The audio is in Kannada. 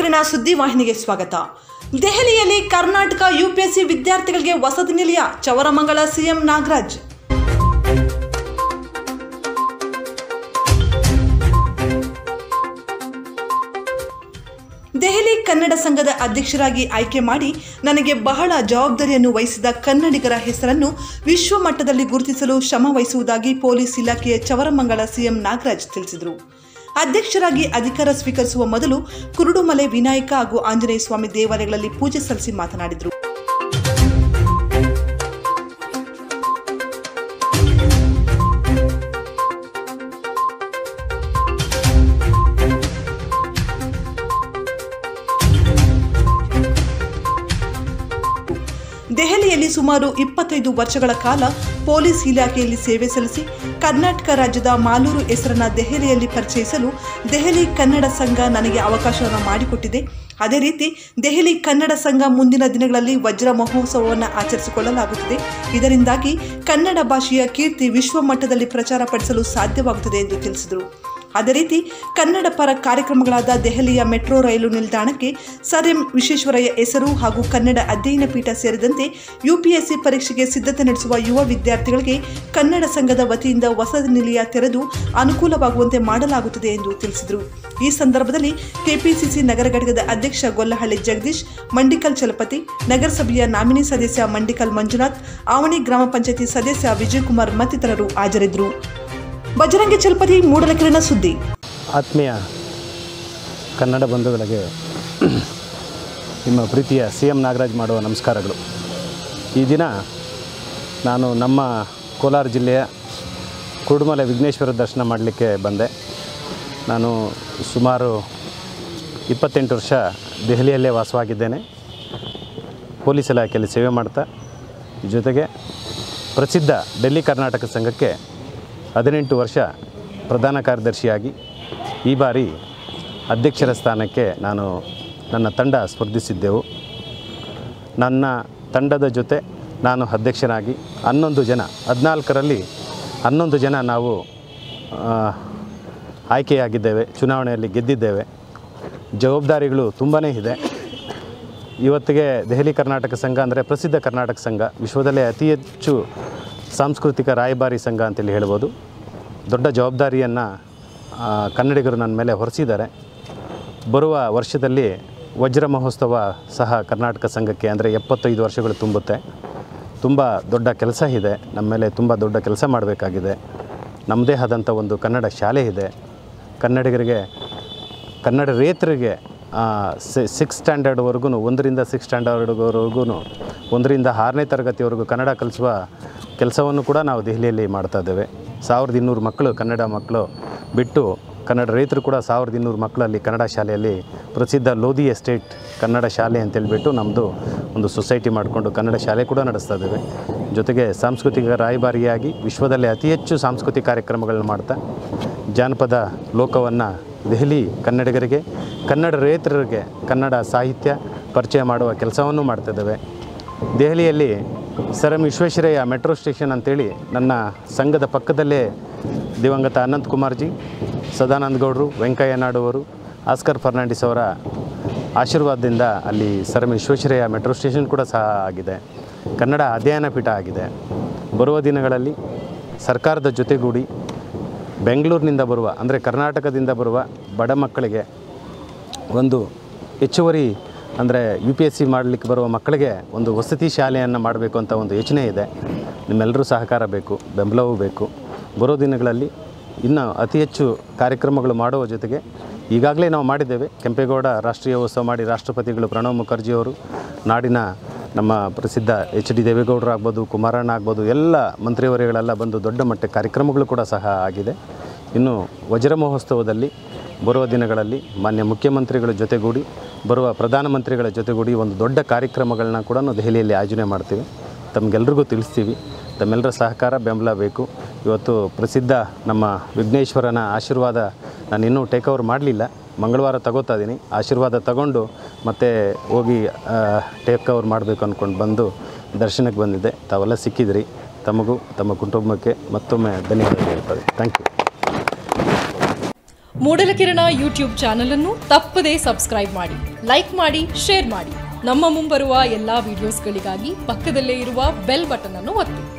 ಕಿರಣ ಸುದ್ದಿವಾಹಿನಿಗೆ ಸ್ವಾಗತ ದೆಹಲಿಯಲ್ಲಿ ಕರ್ನಾಟಕ ಯುಪಿಎಸ್ಸಿ ವಿದ್ಯಾರ್ಥಿಗಳಿಗೆ ವಸತಿ ನಿಲಯ ಚವರಮಂಗಲ ಸಿಎಂ ನಾಗರಾಜ್ ದೆಹಲಿ ಕನ್ನಡ ಸಂಘದ ಅಧ್ಯಕ್ಷರಾಗಿ ಆಯ್ಕೆ ಮಾಡಿ ನನಗೆ ಬಹಳ ಜವಾಬ್ದಾರಿಯನ್ನು ವಹಿಸಿದ ಕನ್ನಡಿಗರ ಹೆಸರನ್ನು ವಿಶ್ವ ಮಟ್ಟದಲ್ಲಿ ಗುರುತಿಸಲು ಶ್ರಮ ವಹಿಸುವುದಾಗಿ ಪೊಲೀಸ್ ಇಲಾಖೆಯ ಚವರಮಂಗಲ ಸಿಎಂ ನಾಗರಾಜ್ ತಿಳಿಸಿದರು ಅಧ್ಯಕ್ಷರಾಗಿ ಅಧಿಕಾರ ಸ್ವೀಕರಿಸುವ ಮೊದಲು ಕುರುಡುಮಲೆ ವಿನಾಯಕ ಹಾಗೂ ಆಂಜನೇಯ ಸ್ವಾಮಿ ದೇವಾಲಯಗಳಲ್ಲಿ ಪೂಜೆ ಸಲ್ಲಿಸಿ ಮಾತನಾಡಿದರು ದೆಹಲಿಯಲ್ಲಿ ಸುಮಾರು ಇಪ್ಪತ್ತೈದು ವರ್ಷಗಳ ಕಾಲ ಪೊಲೀಸ್ ಇಲಾಖೆಯಲ್ಲಿ ಸೇವೆ ಸಲ್ಲಿಸಿ ಕರ್ನಾಟಕ ರಾಜ್ಯದ ಮಾಲೂರು ಹೆಸರನ್ನ ದೆಹಲಿಯಲ್ಲಿ ಪರಿಚಯಿಸಲು ದೆಹಲಿ ಕನ್ನಡ ಸಂಘ ನನಗೆ ಅವಕಾಶವನ್ನು ಮಾಡಿಕೊಟ್ಟಿದೆ ಅದೇ ರೀತಿ ದೆಹಲಿ ಕನ್ನಡ ಸಂಘ ಮುಂದಿನ ದಿನಗಳಲ್ಲಿ ವಜ್ರ ಮಹೋತ್ಸವವನ್ನು ಆಚರಿಸಿಕೊಳ್ಳಲಾಗುತ್ತದೆ ಇದರಿಂದಾಗಿ ಕನ್ನಡ ಭಾಷೆಯ ಕೀರ್ತಿ ವಿಶ್ವ ಮಟ್ಟದಲ್ಲಿ ಪ್ರಚಾರ ಪಡಿಸಲು ಸಾಧ್ಯವಾಗುತ್ತದೆ ಎಂದು ತಿಳಿಸಿದರು ಅದೇ ರೀತಿ ಕನ್ನಡ ಪರ ಕಾರ್ಯಕ್ರಮಗಳಾದ ದೆಹಲಿಯ ಮೆಟ್ರೋ ರೈಲು ನಿಲ್ದಾಣಕ್ಕೆ ಸರ್ ಎಂ ವಿಶ್ವೇಶ್ವರಯ್ಯ ಹೆಸರು ಹಾಗೂ ಕನ್ನಡ ಅಧ್ಯಯನ ಪೀಠ ಸೇರಿದಂತೆ ಯುಪಿಎಸ್ಸಿ ಪರೀಕ್ಷೆಗೆ ಸಿದ್ಧತೆ ನಡೆಸುವ ಯುವ ವಿದ್ಯಾರ್ಥಿಗಳಿಗೆ ಕನ್ನಡ ಸಂಘದ ವತಿಯಿಂದ ವಸತಿ ನಿಲಯ ತೆರೆದು ಅನುಕೂಲವಾಗುವಂತೆ ಮಾಡಲಾಗುತ್ತದೆ ಎಂದು ತಿಳಿಸಿದರು ಈ ಸಂದರ್ಭದಲ್ಲಿ ಕೆಪಿಸಿಸಿ ನಗರ ಘಟಕದ ಅಧ್ಯಕ್ಷ ಗೊಲ್ಲಹಳ್ಳಿ ಜಗದೀಶ್ ಮಂಡಿಕಲ್ ಚಲಪತಿ ನಗರಸಭೆಯ ನಾಮಿನಿ ಸದಸ್ಯ ಮಂಡಿಕಲ್ ಮಂಜುನಾಥ್ ಆವಣಿ ಗ್ರಾಮ ಪಂಚಾಯತಿ ಸದಸ್ಯ ವಿಜಯಕುಮಾರ್ ಮತ್ತಿತರರು ಹಾಜರಿದ್ದರು ಬಜರಂಗಿ ಚಲಪತಿ ಮೂಡಲಕಿರಣ ಸುದ್ದಿ ಆತ್ಮೀಯ ಕನ್ನಡ ಬಂಧುಗಳಿಗೆ ನಿಮ್ಮ ಪ್ರೀತಿಯ ಸಿ ಎಂ ನಾಗರಾಜ್ ಮಾಡುವ ನಮಸ್ಕಾರಗಳು ಈ ದಿನ ನಾನು ನಮ್ಮ ಕೋಲಾರ ಜಿಲ್ಲೆಯ ಕುರುಡುಮಲೆ ವಿಘ್ನೇಶ್ವರ ದರ್ಶನ ಮಾಡಲಿಕ್ಕೆ ಬಂದೆ ನಾನು ಸುಮಾರು ಇಪ್ಪತ್ತೆಂಟು ವರ್ಷ ದೆಹಲಿಯಲ್ಲೇ ವಾಸವಾಗಿದ್ದೇನೆ ಪೊಲೀಸ್ ಇಲಾಖೆಯಲ್ಲಿ ಸೇವೆ ಮಾಡ್ತಾ ಜೊತೆಗೆ ಪ್ರಸಿದ್ಧ ಡೆಲ್ಲಿ ಕರ್ನಾಟಕ ಸಂಘಕ್ಕೆ ಹದಿನೆಂಟು ವರ್ಷ ಪ್ರಧಾನ ಕಾರ್ಯದರ್ಶಿಯಾಗಿ ಈ ಬಾರಿ ಅಧ್ಯಕ್ಷರ ಸ್ಥಾನಕ್ಕೆ ನಾನು ನನ್ನ ತಂಡ ಸ್ಪರ್ಧಿಸಿದ್ದೆವು ನನ್ನ ತಂಡದ ಜೊತೆ ನಾನು ಅಧ್ಯಕ್ಷನಾಗಿ ಹನ್ನೊಂದು ಜನ ಹದಿನಾಲ್ಕರಲ್ಲಿ ಹನ್ನೊಂದು ಜನ ನಾವು ಆ, ಆಯ್ಕೆಯಾಗಿದ್ದೇವೆ ಚುನಾವಣೆಯಲ್ಲಿ ಗೆದ್ದಿದ್ದೇವೆ ಜವಾಬ್ದಾರಿಗಳು ತುಂಬಾ ಇದೆ ಇವತ್ತಿಗೆ ದೆಹಲಿ ಕರ್ನಾಟಕ ಸಂಘ ಅಂದರೆ ಪ್ರಸಿದ್ಧ ಕರ್ನಾಟಕ ಸಂಘ ವಿಶ್ವದಲ್ಲೇ ಅತಿ ಹೆಚ್ಚು ಸಾಂಸ್ಕೃತಿಕ ರಾಯಭಾರಿ ಸಂಘ ಅಂತೇಳಿ ಹೇಳ್ಬೋದು ದೊಡ್ಡ ಜವಾಬ್ದಾರಿಯನ್ನು ಕನ್ನಡಿಗರು ನನ್ನ ಮೇಲೆ ಹೊರಿಸಿದ್ದಾರೆ ಬರುವ ವರ್ಷದಲ್ಲಿ ವಜ್ರ ಮಹೋತ್ಸವ ಸಹ ಕರ್ನಾಟಕ ಸಂಘಕ್ಕೆ ಅಂದರೆ ಎಪ್ಪತ್ತೈದು ವರ್ಷಗಳು ತುಂಬುತ್ತೆ ತುಂಬ ದೊಡ್ಡ ಕೆಲಸ ಇದೆ ನಮ್ಮ ಮೇಲೆ ತುಂಬ ದೊಡ್ಡ ಕೆಲಸ ಮಾಡಬೇಕಾಗಿದೆ ನಮ್ಮದೇ ಆದಂಥ ಒಂದು ಕನ್ನಡ ಶಾಲೆ ಇದೆ ಕನ್ನಡಿಗರಿಗೆ ಕನ್ನಡ ರೇತರಿಗೆ ಸಿಕ್ಸ್ ಸ್ಟ್ಯಾಂಡರ್ಡ್ವರೆಗೂ ಒಂದರಿಂದ ಸಿಕ್ಸ್ ಸ್ಟ್ಯಾಂಡರ್ಡ್ವರೆಗೂ ಒಂದರಿಂದ ಆರನೇ ತರಗತಿವರೆಗೂ ಕನ್ನಡ ಕಲಿಸುವ ಕೆಲಸವನ್ನು ಕೂಡ ನಾವು ದೆಹಲಿಯಲ್ಲಿ ಮಾಡ್ತಾ ಇದ್ದೇವೆ ಸಾವಿರದ ಇನ್ನೂರು ಮಕ್ಕಳು ಕನ್ನಡ ಮಕ್ಕಳು ಬಿಟ್ಟು ಕನ್ನಡ ರೈತರು ಕೂಡ ಸಾವಿರದ ಇನ್ನೂರು ಮಕ್ಕಳಲ್ಲಿ ಕನ್ನಡ ಶಾಲೆಯಲ್ಲಿ ಪ್ರಸಿದ್ಧ ಲೋಧಿ ಎಸ್ಟೇಟ್ ಕನ್ನಡ ಶಾಲೆ ಅಂತೇಳ್ಬಿಟ್ಟು ನಮ್ಮದು ಒಂದು ಸೊಸೈಟಿ ಮಾಡಿಕೊಂಡು ಕನ್ನಡ ಶಾಲೆ ಕೂಡ ನಡೆಸ್ತಾ ಇದ್ದೇವೆ ಜೊತೆಗೆ ಸಾಂಸ್ಕೃತಿಕ ರಾಯಭಾರಿಯಾಗಿ ವಿಶ್ವದಲ್ಲೇ ಅತಿ ಹೆಚ್ಚು ಸಾಂಸ್ಕೃತಿಕ ಕಾರ್ಯಕ್ರಮಗಳನ್ನ ಮಾಡ್ತಾ ಜಾನಪದ ಲೋಕವನ್ನು ದೆಹಲಿ ಕನ್ನಡಿಗರಿಗೆ ಕನ್ನಡ ರೈತರಿಗೆ ಕನ್ನಡ ಸಾಹಿತ್ಯ ಪರಿಚಯ ಮಾಡುವ ಕೆಲಸವನ್ನು ಮಾಡ್ತಿದ್ದೇವೆ ದೆಹಲಿಯಲ್ಲಿ sir M Visvesvaraya metro station ಅಂತೇಳಿ ನನ್ನ ಸಂಘದ ಪಕ್ಕದಲ್ಲೇ ದಿವಂಗತ ಅನಂತ್ ಕುಮಾರ್ಜಿ ಸದಾನಂದ ಗೌಡರು ವೆಂಕಯ್ಯ ನಾಯ್ಡು ಅವರು ಆಸ್ಕರ್ ಫರ್ನಾಂಡಿಸ್ ಅವರ ಆಶೀರ್ವಾದದಿಂದ ಅಲ್ಲಿ sir M Visvesvaraya metro station ಕೂಡ ಸಹ ಆಗಿದೆ ಕನ್ನಡ ಅಧ್ಯಯನ ಪೀಠ ಆಗಿದೆ ಬರುವ ದಿನಗಳಲ್ಲಿ ಸರ್ಕಾರದ ಜೊತೆಗೂಡಿ ಬೆಂಗಳೂರಿನಿಂದ ಬರುವ ಅಂದರೆ ಕರ್ನಾಟಕದಿಂದ ಬರುವ ಬಡ ಮಕ್ಕಳಿಗೆ ಒಂದು ಹೆಚ್ಚುವರಿ ಅಂದರೆ ಯು ಪಿ ಎಸ್ ಸಿ ಮಾಡಲಿಕ್ಕೆ ಬರುವ ಮಕ್ಕಳಿಗೆ ಒಂದು ವಸತಿ ಶಾಲೆಯನ್ನು ಮಾಡಬೇಕು ಅಂತ ಒಂದು ಯೋಚನೆ ಇದೆ ನಿಮ್ಮೆಲ್ಲರೂ ಸಹಕಾರ ಬೇಕು ಬೆಂಬಲವೂ ಬೇಕು ಬರೋ ದಿನಗಳಲ್ಲಿ ಇನ್ನು ಅತಿ ಹೆಚ್ಚು ಕಾರ್ಯಕ್ರಮಗಳು ಮಾಡುವ ಜೊತೆಗೆ ಈಗಾಗಲೇ ನಾವು ಮಾಡಿದ್ದೇವೆ ಕೆಂಪೇಗೌಡ ರಾಷ್ಟ್ರೀಯ ಉತ್ಸವ ಮಾಡಿ ರಾಷ್ಟ್ರಪತಿಗಳು ಪ್ರಣವ್ ಮುಖರ್ಜಿಯವರು ನಾಡಿನ ನಮ್ಮ ಪ್ರಸಿದ್ಧ ಎಚ್ ಡಿ ದೇವೇಗೌಡರು ಆಗ್ಬೋದು ಕುಮಾರಣ್ಣ ಆಗ್ಬೋದು ಎಲ್ಲ ಮಂತ್ರಿವರಿಗಳೆಲ್ಲ ಬಂದು ದೊಡ್ಡ ಮಟ್ಟ ಕಾರ್ಯಕ್ರಮಗಳು ಕೂಡ ಸಹ ಆಗಿದೆ ಇನ್ನು ವಜ್ರ ಮಹೋತ್ಸವದಲ್ಲಿ ಬರುವ ದಿನಗಳಲ್ಲಿ ಮಾನ್ಯ ಮುಖ್ಯಮಂತ್ರಿಗಳ ಜೊತೆಗೂಡಿ ಬರುವ ಪ್ರಧಾನಮಂತ್ರಿಗಳ ಜೊತೆಗೂಡಿ ಒಂದು ದೊಡ್ಡ ಕಾರ್ಯಕ್ರಮಗಳನ್ನ ಕೂಡ ದೆಹಲಿಯಲ್ಲಿ ಆಯೋಜನೆ ಮಾಡ್ತೀವಿ ತಮಗೆಲ್ರಿಗೂ ತಿಳಿಸ್ತೀವಿ ತಮ್ಮೆಲ್ಲರ ಸಹಕಾರ ಬೆಂಬಲ ಬೇಕು ಇವತ್ತು ಪ್ರಸಿದ್ಧ ನಮ್ಮ ವಿಘ್ನೇಶ್ವರನ ಆಶೀರ್ವಾದ ನಾನು ಇನ್ನೂ ಟೇಕ್ ಓವರ್ ಮಾಡಲಿಲ್ಲ ಮಂಗಳವಾರ ತಗೋತಾ ಇದ್ದೀನಿ ಆಶೀರ್ವಾದ ತಗೊಂಡು ಮತ್ತೆ ಹೋಗಿ ಟೇಕ್ ಓವರ್ ಮಾಡಬೇಕು ಅಂದ್ಕೊಂಡು ಬಂದು ದರ್ಶನಕ್ಕೆ ಬಂದಿದ್ದೆ ತಾವೆಲ್ಲ ಸಿಕ್ಕಿದ್ರಿ ತಮಗೂ ತಮ್ಮ ಕುಟುಂಬಕ್ಕೆ ಮತ್ತೊಮ್ಮೆ ಧನ್ಯವಾದ ಹೇಳ್ತಾರೆ thank you Moodalakirana YouTube channel ಅನ್ನು ತಪ್ಪದೇ ಸಬ್ಸ್ಕ್ರೈಬ್ ಮಾಡಿ ಲೈಕ್ ಮಾಡಿ ಶೇರ್ ಮಾಡಿ ನಮ್ಮ ಮುಂಬರುವ ಎಲ್ಲಾ ವಿಡಿಯೋಸ್ಗಳಿಗಾಗಿ ಪಕ್ಕದಲ್ಲೇ ಇರುವ ಬೆಲ್ ಬಟನ್ ಅನ್ನು ಒತ್ತಿ